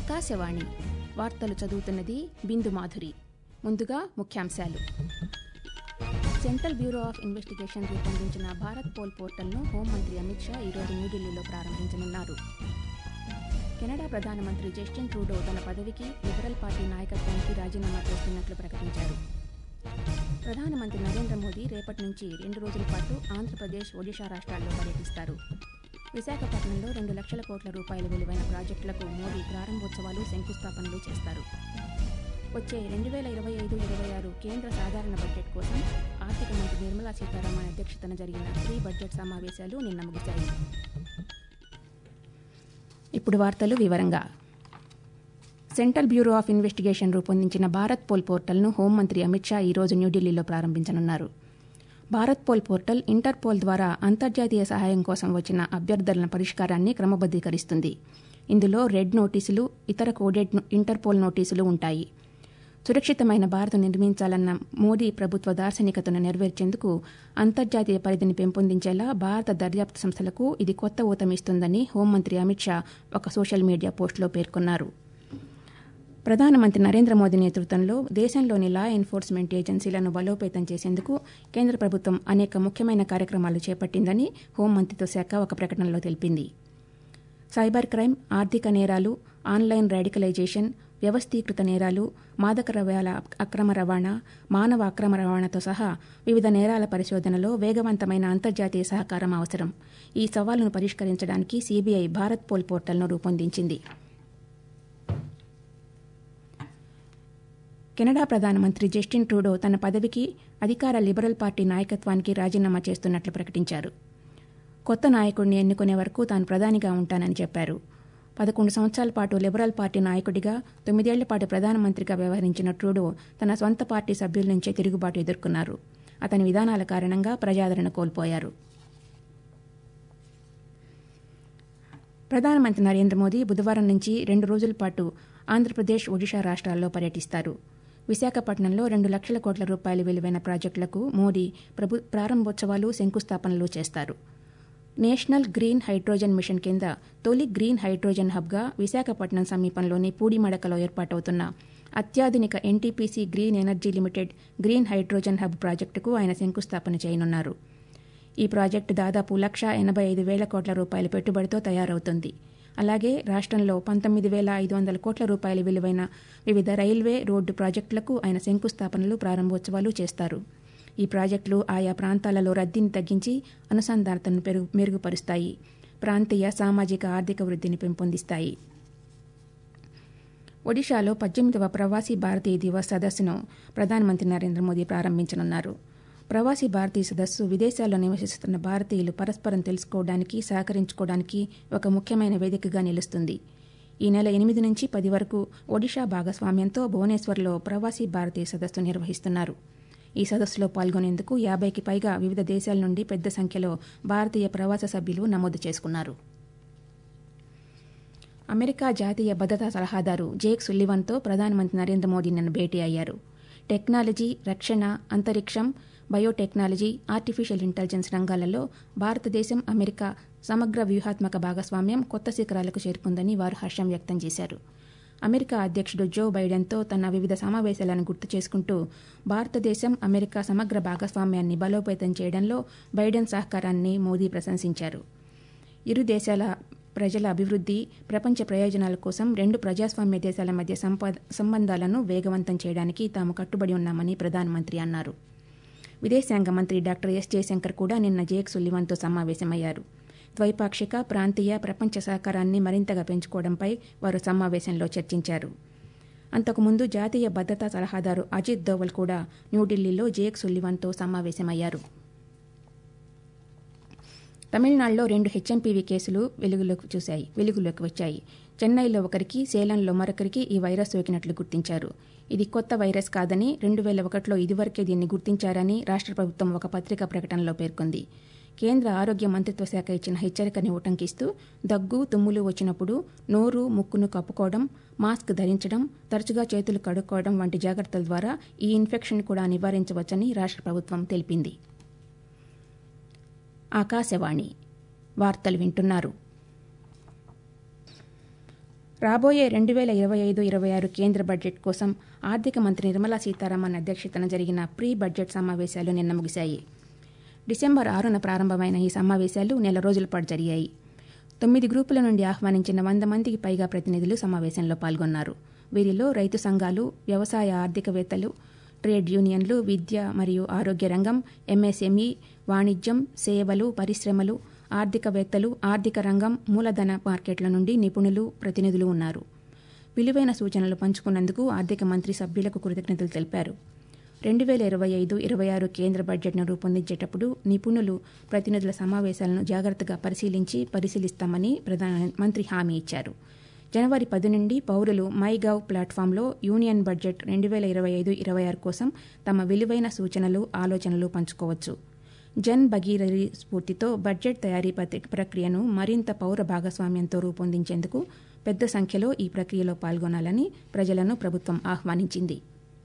ఆకాశవాణి వార్తలు చదువుతున్నది బిందు మాధురి ముందుగా ముఖ్యాంశాలు సెంట్రల్ బ్యూరో ఆఫ్ ఇన్వెస్టిగేషన్ రూపొందించిన భారత్ పోల్ పోర్టల్ను హోంమంత్రి అమిత్ షా ఈరోజు న్యూఢిల్లీలో ప్రారంభించనున్నారు కెనడా ప్రధానమంత్రి జస్టిన్ ట్రూడో తన పదవికి లిబరల్ పార్టీ నాయకత్వానికి రాజీనామా చేస్తున్నట్లు ప్రకటించారు ప్రధానమంత్రి నరేంద్ర మోదీ రేపటి నుంచి రెండు రోజుల పాటు ఆంధ్రప్రదేశ్ ఒడిషా రాష్ట్రాల్లో పర్యటిస్తారు విశాఖపట్నంలో రెండు లక్షల కోట్ల రూపాయల విలువైన ప్రాజెక్టులకు మోదీ ప్రారంభోత్సవాలు శంకుస్థాపనలు చేస్తారు వచ్చే రెండు వేల ఇరవై ఐదు ఇరవై ఆరు కేంద్ర సాధారణ బడ్జెట్ కోసం ఆర్థిక మంత్రి నిర్మలా సీతారామన్ అధ్యక్షతన జరిగిన ప్రీ బడ్జెట్ సమావేశాలు నిన్న ముగిశాయి ఇప్పుడు వార్తలు వివరంగా సెంట్రల్ బ్యూరో ఆఫ్ ఇన్వెస్టిగేషన్ రూపొందించిన భారత్ పోల్ పోర్టల్ను హోంమంత్రి అమిత్ షా ఈరోజు న్యూఢిల్లీలో ప్రారంభించనున్నారు భారత్ పోల్ పోర్టల్ ఇంటర్పోల్ ద్వారా అంతర్జాతీయ సహాయం కోసం వచ్చిన అభ్యర్థుల పరిష్కారాన్ని క్రమబద్దీకరిస్తుంది ఇందులో రెడ్ నోటీసులు ఇతర కోడెడ్ ఇంటర్పోల్ నోటీసులు ఉంటాయి సురక్షితమైన భారత్ నిర్మించాలన్న మోదీ ప్రభుత్వ దార్శనికతను నెరవేర్చేందుకు అంతర్జాతీయ పరిధిని పెంపొందించేలా భారత దర్యాప్తు సంస్థలకు ఇది కొత్త ఊతమిస్తుందని హోంమంత్రి అమిత్ షా ఒక సోషల్ మీడియా పోస్టులో పేర్కొన్నారు ప్రధానమంత్రి నరేంద్ర మోదీ నేతృత్వంలో దేశంలోని లా ఎన్ఫోర్స్మెంట్ ఏజెన్సీలను బలోపేతం చేసేందుకు కేంద్ర ప్రభుత్వం అనేక ముఖ్యమైన కార్యక్రమాలు చేపట్టిందని హోంమంత్రిత్వ శాఖ ఒక ప్రకటనలో తెలిపింది సైబర్ క్రైమ్ ఆర్థిక నేరాలు ఆన్లైన్ రాడికలైజేషన్ వ్యవస్థీకృత నేరాలు మాదక ద్రవ్యాల అక్రమ రవాణా మానవ అక్రమ రవాణాతో సహా వివిధ నేరాల పరిశోధనలో వేగవంతమైన అంతర్జాతీయ సహకారం అవసరం ఈ సవాలును పరిష్కరించడానికి సీబీఐ భారత్ పోల్ పోర్టల్ను రూపొందించింది కెనడా ప్రధానమంత్రి జస్టిన్ ట్రూడో తన పదవికి అధికార లిబరల్ పార్టీ నాయకత్వానికి రాజీనామా చేస్తున్నట్లు ప్రకటించారు కొత్త నాయకుడిని ఎన్నుకునే వరకు తాను ప్రధానిగా ఉంటానని చెప్పారు పదకొండు సంవత్సరాల పాటు లిబరల్ పార్టీ నాయకుడిగా తొమ్మిదేళ్ల పాటు ప్రధానమంత్రిగా వ్యవహరించిన ట్రూడో తన స్వంత పార్టీ సభ్యుల నుంచే తిరుగుబాటు ఎదుర్కొన్నారు అతని విధానాల కారణంగా ప్రజాదరణ కోల్పోయారు ప్రధానమంత్రి నరేంద్ర మోదీ బుధవారం నుంచి రెండు రోజుల పాటు ఆంధ్రప్రదేశ్ ఒడిషా రాష్ట్రాల్లో పర్యటిస్తారు విశాఖపట్నంలో రెండు లక్షల కోట్ల రూపాయల విలువైన ప్రాజెక్టులకు మోదీ ప్రభు ప్రారంభోత్సవాలు శంకుస్థాపనలు చేస్తారు నేషనల్ గ్రీన్ హైడ్రోజన్ మిషన్ కింద తొలి గ్రీన్ హైడ్రోజన్ హబ్గా విశాఖపట్నం సమీపంలోని పూడిమడకలో ఏర్పాటవుతున్న అత్యాధునిక NTPC green energy limited green hydrogen hub ప్రాజెక్టుకు ఆయన శంకుస్థాపన చేయనున్నారు ఈ ప్రాజెక్టు దాదాపు లక్ష ఎనభై ఐదు వేల కోట్ల రూపాయల పెట్టుబడితో తయారవుతుంది అలాగే రాష్ట్రంలో పంతొమ్మిది వేల ఐదు వందల కోట్ల రూపాయల విలువైన వివిధ రైల్వే రోడ్డు ప్రాజెక్టులకు ఆయన శంకుస్థాపనలు ప్రారంభోత్సవాలు చేస్తారు ఈ ప్రాజెక్టులు ఆయా ప్రాంతాలలో రద్దీని తగ్గించి అనుసంధానతను పెరుగు మెరుగుపరుస్తాయి ప్రాంతీయ సామాజిక ఆర్థిక వృద్ధిని పెంపొందిస్తాయి ఒడిషాలో పద్దెనిమిదవ ప్రవాసీ భారతీయ దివస్ సదస్సును ప్రధానమంత్రి నరేంద్ర మోదీ ప్రారంభించనున్నారు ప్రవాసీ భారతీయ సదస్సు విదేశాల్లో నివసిస్తున్న భారతీయులు పరస్పరం తెలుసుకోవడానికి సహకరించుకోవడానికి ఒక ముఖ్యమైన వేదికగా నిలుస్తుంది ఈ నెల ఎనిమిది నుంచి పది వరకు ఒడిషా భాగస్వామ్యంతో భువనేశ్వర్లో ప్రవాసీ భారతీయ సదస్సు నిర్వహిస్తున్నారు ఈ సదస్సులో పాల్గొనేందుకు యాభైకి పైగా వివిధ దేశాల నుండి పెద్ద సంఖ్యలో భారతీయ ప్రవాస సభ్యులు నమోదు చేసుకున్నారు అమెరికా జాతీయ భద్రతా సలహాదారు జేక్ సుల్లివన్తో ప్రధానమంత్రి నరేంద్ర మోదీ నిన్న భేటీ అయ్యారు టెక్నాలజీ రక్షణ అంతరిక్షం బయోటెక్నాలజీ ఆర్టిఫిషియల్ ఇంటెలిజెన్స్ రంగాలలో భారతదేశం అమెరికా సమగ్ర వ్యూహాత్మక భాగస్వామ్యం కొత్త శిఖరాలకు చేరుకుందని వారు హర్షం వ్యక్తం చేశారు అమెరికా అధ్యక్షుడు జో బైడెన్తో తన వివిధ సమావేశాలను గుర్తు చేసుకుంటూ భారతదేశం అమెరికా సమగ్ర భాగస్వామ్యాన్ని బలోపేతం చేయడంలో బైడెన్ సహకారాన్ని మోదీ ప్రశంసించారు ఇరు దేశాల ప్రజల అభివృద్ధి ప్రపంచ ప్రయోజనాల కోసం రెండు ప్రజాస్వామ్య దేశాల మధ్య సంబంధాలను వేగవంతం చేయడానికి తాము కట్టుబడి ఉన్నామని ప్రధానమంత్రి అన్నారు విదేశాంగ మంత్రి డాక్టర్ ఎస్ జయశంకర్ కూడా నిన్న జేక్ సుల్లివన్తో సమావేశమయ్యారు ద్వైపాక్షిక ప్రాంతీయ ప్రపంచ సహకారాన్ని మరింతగా పెంచుకోవడంపై వారు సమావేశంలో చర్చించారు అంతకుముందు జాతీయ భద్రతా సలహాదారు అజిత్ దోవల్ కూడా న్యూఢిల్లీలో జేక్ సుల్లివన్తో సమావేశమయ్యారు తమిళనాడులో రెండు హెచ్ఎంపీవీ కేసులు వెలుగులోకి చూశాయి వెలుగులోకి వచ్చాయి చెన్నైలో ఒకరికి సేలంలో మరొకరికి ఈ వైరస్ సోకినట్లు గుర్తించారు ఇది కొత్త వైరస్ కాదని రెండు వేల ఒకటిలో ఇదివరకే దీన్ని గుర్తించారని రాష్ట్ర ప్రభుత్వం ఒక పత్రికా ప్రకటనలో పేర్కొంది కేంద్ర ఆరోగ్య మంత్రిత్వ శాఖ ఇచ్చిన హెచ్చరికని ఉటంకిస్తూ దగ్గు తుమ్ములు వచ్చినప్పుడు నోరు ముక్కును కప్పుకోవడం మాస్క్ ధరించడం తరచుగా చేతులు కడుక్కోవడం వంటి జాగ్రత్తల ద్వారా ఈ ఇన్ఫెక్షన్ కూడా నివారించవచ్చని రాష్ట్ర ప్రభుత్వం తెలిపింది ఆకాశవాణి వార్తలు వింటున్నారు రాబోయే రెండు వేల ఇరవై ఐదు ఇరవై ఆరు కేంద్ర బడ్జెట్ కోసం ఆర్థిక మంత్రి నిర్మలా సీతారామన్ అధ్యక్షతన జరిగిన ప్రీ బడ్జెట్ సమావేశాలు నిన్న ముగిశాయి డిసెంబర్ ఆరున ప్రారంభమైన ఈ సమావేశాలు నెల రోజుల పాటు జరిగాయి తొమ్మిది గ్రూపుల నుండి ఆహ్వానించిన వంద మందికి పైగా ప్రతినిధులు సమావేశంలో పాల్గొన్నారు వీరిలో రైతు సంఘాలు వ్యవసాయ ఆర్థికవేత్తలు ట్రేడ్ యూనియన్లు విద్య మరియు ఆరోగ్య రంగం ఎంఎస్ఎంఈ వాణిజ్యం సేవలు పరిశ్రమలు ఆర్థికవేత్తలు ఆర్థిక రంగం మూలధన మార్కెట్ల నుండి నిపుణులు ప్రతినిధులు ఉన్నారు విలువైన సూచనలు పంచుకున్నందుకు ఆర్థిక మంత్రి సభ్యులకు కృతజ్ఞతలు తెలిపారు రెండు వేల ఇరవై ఐదు ఇరవై ఆరు కేంద్ర బడ్జెట్ను రూపొందించేటప్పుడు నిపుణులు ప్రతినిధుల సమావేశాలను జాగ్రత్తగా పరిశీలించి పరిశీలిస్తామని ప్రధానమంత్రి హామీ ఇచ్చారు జనవరి పది నుండి పౌరులు మై గవ్ ప్లాట్ఫామ్లో యూనియన్ బడ్జెట్ రెండు వేల ఇరవై ఐదు ఇరవై ఆరు కోసం తమ విలువైన సూచనలు ఆలోచనలు పంచుకోవచ్చు జన్ భగీరథి స్ఫూర్తితో బడ్జెట్ తయారీ ప్రక్రియను మరింత పౌర భాగస్వామ్యంతో రూపొందించేందుకు పెద్ద సంఖ్యలో ఈ ప్రక్రియలో పాల్గొనాలని ప్రజలను ప్రభుత్వం ఆహ్వానించింది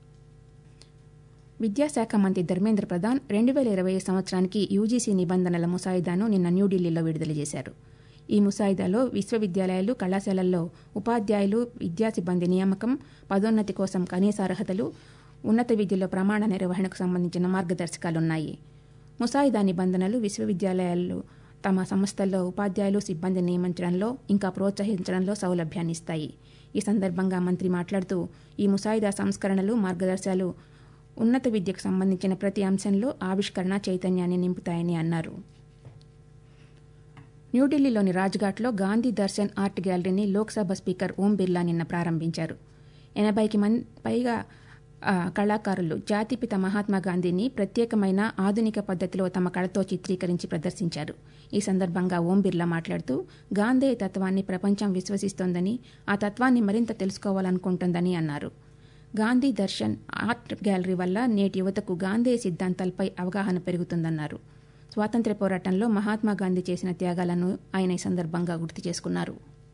విద్యాశాఖ మంత్రి ధర్మేంద్ర ప్రధాన్ రెండు వేల ఇరవై సంవత్సరానికి యూజీసీ నిబంధనల ముసాయిదాను నిన్న న్యూఢిల్లీలో విడుదల చేశారు ఈ ముసాయిదాలో విశ్వవిద్యాలయాలు కళాశాలల్లో ఉపాధ్యాయులు విద్యా సిబ్బంది నియామకం పదోన్నతి కోసం కనీస అర్హతలు ఉన్నత విద్యలో ప్రమాణ నిర్వహణకు సంబంధించిన మార్గదర్శకాలున్నాయి ముసాయిదా నిబంధనలు విశ్వవిద్యాలయాలు తమ సంస్థల్లో ఉపాధ్యాయులు సిబ్బంది నియమించడంలో ఇంకా ప్రోత్సహించడంలో సౌలభ్యాన్ని ఇస్తాయి ఈ సందర్భంగా మంత్రి మాట్లాడుతూ ఈ ముసాయిదా సంస్కరణలు మార్గదర్శకాలు ఉన్నత విద్యకు సంబంధించిన ప్రతి అంశంలో ఆవిష్కరణ చైతన్యాన్ని నింపుతాయని అన్నారు న్యూఢిల్లీలోని రాజ్ఘాట్లో గాంధీ దర్శన్ ఆర్ట్ గ్యాలరీని లోక్సభ స్పీకర్ ఓం బిర్లా నిన్న ప్రారంభించారు ఎనభైకి మంది పైగా కళాకారులు జాతిపిత మహాత్మా గాంధీని ప్రత్యేకమైన ఆధునిక పద్ధతిలో తమ కళతో చిత్రీకరించి ప్రదర్శించారు ఈ సందర్భంగా ఓం బిర్లా మాట్లాడుతూ గాంధీ తత్వాన్ని ప్రపంచం విశ్వసిస్తోందని ఆ తత్వాన్ని మరింత తెలుసుకోవాలనుకుంటోందని అన్నారు గాంధీ దర్శన్ ఆర్ట్ గ్యాలరీ వల్ల నేటి యువతకు గాంధీ సిద్ధాంతాలపై అవగాహన పెరుగుతుందన్నారు స్వాతంత్ర్య పోరాటంలో మహాత్మా గాంధీ చేసిన త్యాగాలను ఆయన ఈ సందర్భంగా గుర్తు చేసుకున్నారు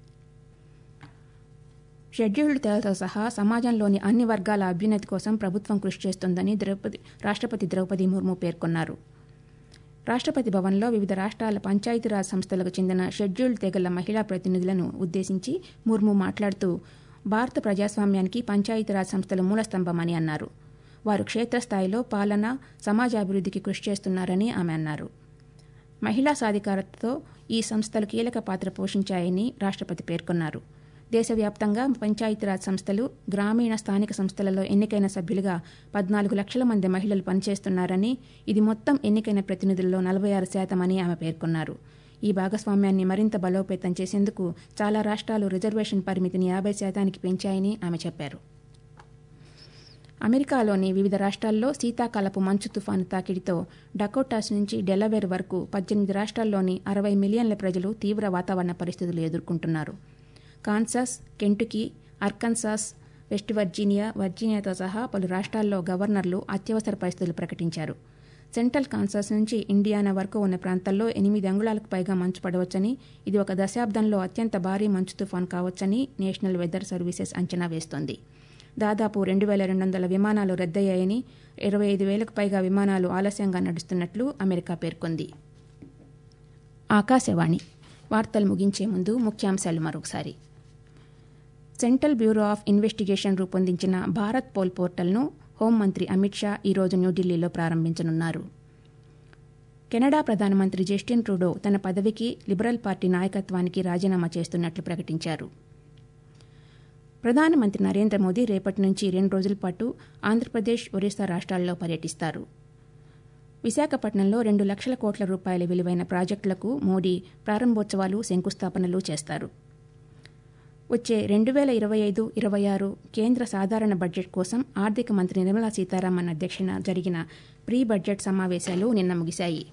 షెడ్యూల్డ్ తెగలతో సహా సమాజంలోని అన్ని వర్గాల అభ్యున్నతి కోసం ప్రభుత్వం కృషి చేస్తోందని ద్రౌపది రాష్ట్రపతి ద్రౌపది ముర్ము పేర్కొన్నారు రాష్ట్రపతి భవన్లో వివిధ రాష్ట్రాల పంచాయతీరాజ్ సంస్థలకు చెందిన షెడ్యూల్డ్ తెగల మహిళా ప్రతినిధులను ఉద్దేశించి ముర్ము మాట్లాడుతూ భారత ప్రజాస్వామ్యానికి పంచాయతీరాజ్ సంస్థలు మూలస్తంభమని అన్నారు వారు క్షేత్రస్థాయిలో పాలన సమాజాభివృద్ధికి కృషి చేస్తున్నారని ఆమె అన్నారు మహిళా సాధికారతతో ఈ సంస్థలు కీలక పాత్ర పోషించాయని రాష్ట్రపతి పేర్కొన్నారు దేశవ్యాప్తంగా పంచాయతీరాజ్ సంస్థలు గ్రామీణ స్థానిక సంస్థలలో ఎన్నికైన సభ్యులుగా పద్నాలుగు లక్షల మంది మహిళలు పనిచేస్తున్నారని ఇది మొత్తం ఎన్నికైన ప్రతినిధుల్లో నలభై ఆరు శాతమని ఆమె పేర్కొన్నారు ఈ భాగస్వామ్యాన్ని మరింత బలోపేతం చేసేందుకు చాలా రాష్ట్రాలు రిజర్వేషన్ పరిమితిని యాభై శాతానికి పెంచాయని ఆమె చెప్పారు అమెరికాలోని వివిధ రాష్ట్రాల్లో శీతాకాలపు మంచు తుఫాను తాకిడితో డకోటాస్ నుంచి డెలవేర్ వరకు పద్దెనిమిది రాష్ట్రాల్లోని అరవై మిలియన్ల ప్రజలు తీవ్ర వాతావరణ పరిస్థితులు ఎదుర్కొంటున్నారు Kansas Kentucky Arkansas West Virginia వర్జీనియాతో సహా పలు రాష్ట్రాల్లో గవర్నర్లు అత్యవసర పరిస్థితులు ప్రకటించారు సెంట్రల్ కాన్సాస్ నుంచి ఇండియానా వరకు ఉన్న ప్రాంతాల్లో ఎనిమిది అంగుళాలకు పైగా మంచు పడవచ్చని ఇది ఒక దశాబ్దంలో అత్యంత భారీ మంచు తుఫాన్ కావచ్చని నేషనల్ వెదర్ సర్వీసెస్ అంచనా వేస్తోంది దాదాపు రెండు వేల రెండు వందల విమానాలు రద్దయ్యాయని ఇరవై ఐదు వేలకు పైగా విమానాలు ఆలస్యంగా నడుస్తున్నట్లు అమెరికా పేర్కొంది ఆకాశవాణి వార్తలు ముగించే ముందు ముఖ్యాంశాలు మరొకసారి సెంట్రల్ బ్యూరో ఆఫ్ ఇన్వెస్టిగేషన్ రూపొందించిన భారత్ పోల్ పోర్టల్ను హోంమంత్రి అమిత్ షా ఈరోజు న్యూఢిల్లీలో ప్రారంభించనున్నారు కెనడా ప్రధానమంత్రి జస్టిన్ ట్రూడో తన పదవికి లిబరల్ పార్టీ నాయకత్వానికి రాజీనామా చేస్తున్నట్లు ప్రకటించారు ప్రధానమంత్రి నరేంద్ర మోదీ రేపటి నుంచి రెండు రోజుల పాటు ఆంధ్రప్రదేశ్ ఒరిస్సా రాష్ట్రాల్లో పర్యటిస్తారు విశాఖపట్నంలో రెండు లక్షల కోట్ల రూపాయల విలువైన ప్రాజెక్టులకు మోడీ ప్రారంభోత్సవాలు శంకుస్థాపనలు చేస్తారు వచ్చే రెండు వేల ఇరవై ఐదు ఇరవై ఆరు కేంద్ర సాధారణ బడ్జెట్ కోసం ఆర్థిక మంత్రి నిర్మలా సీతారామన్ అధ్యక్షన జరిగిన ప్రీ బడ్జెట్ సమావేశాలు నిన్న ముగిశాయి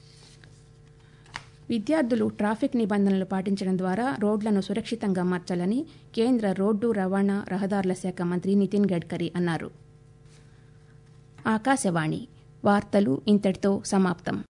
విద్యార్థులు ట్రాఫిక్ నిబంధనలు పాటించడం ద్వారా రోడ్లను సురక్షితంగా మార్చాలని కేంద్ర రోడ్డు రవాణా రహదారుల శాఖ మంత్రి నితిన్ గడ్కరీ అన్నారు ఆకాశవాణి వార్తలు ఇంతటితో సమాప్తం